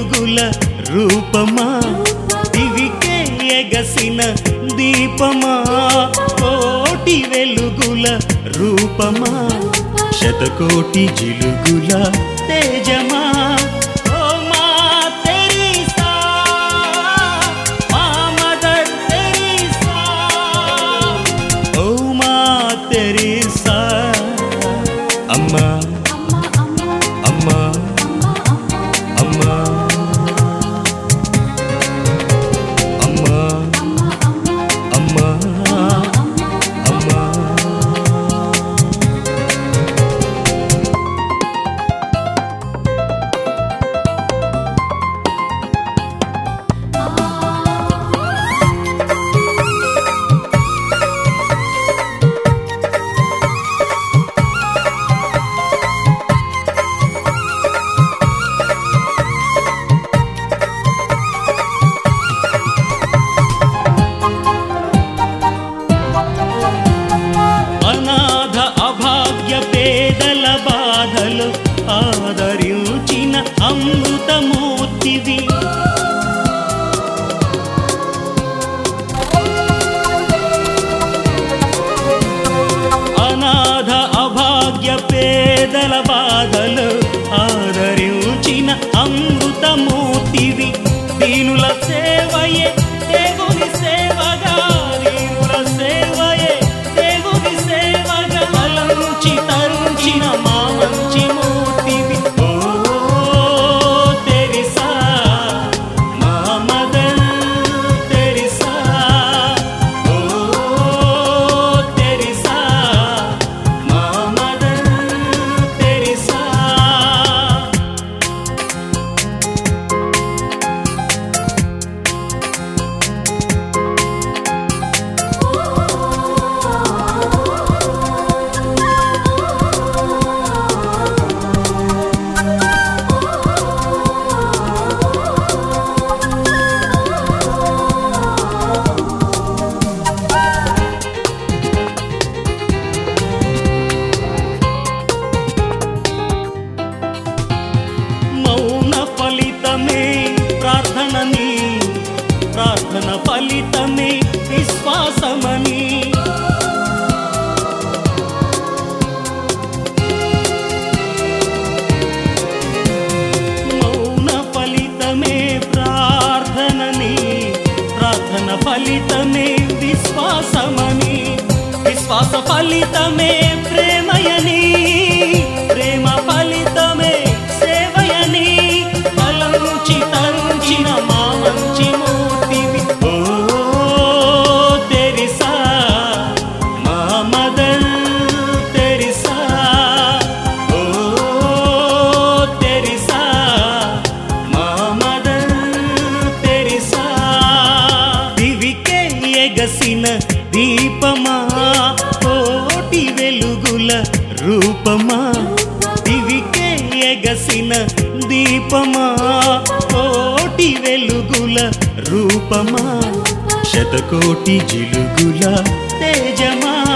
వెలుగుల రూపమా దివికే ఎగసిన దీపమా కోటి వెలుగుల రూపమా శతకోటి జిలుగుల తేజమా ఓ మా తెరీసా, మా మదర్ తెరీసా, ఓ మా తెరీసా, అమ్మా అమ్మా అమ్మా అమ్మా అమ్మా అమ్మా అనాథ అభాగ్య పేదల బాధలు ఆదరించిన అమృతమూర్తివి అనాథ అభాగ్య పేదల బాధలు ఆదరించిన అమృతమూర్తివి దీనుల సేవయే దేవుని సేవగా దీనుల సేవయే దేవుని సేవగా అలంచి తరుంచిన మా మంచి మూర్తివి ఓ తెరిసా మా మదర్ తెరిసా ఓ తెరిసా మా మదర్ తెరిసా మౌన ఫలితమే ప్రార్థనని ప్రార్థన ఫలితమే విశ్వాసమని మౌన ఫలితమే ప్రార్థనని ప్రార్థన ఫలితమే విశ్వాసమని విశ్వాస ఫలితమే ప్రేమయని ప్రేమ ఫలితమే సేవయని అలంచి తరుంచిన మా మంచి మూర్తివి ఓ తెరిసా మా మదర్ తెరిసా ఓ తెరిసా మా మదర్ తెరిసా దివికే ఎగసిన దీపమా కోటి వెలుగుల రూపమా దివికే ఎగసిన దీపమా కోటి వెలుగుల రూపమా శతకోటి జిలుగుల తేజమా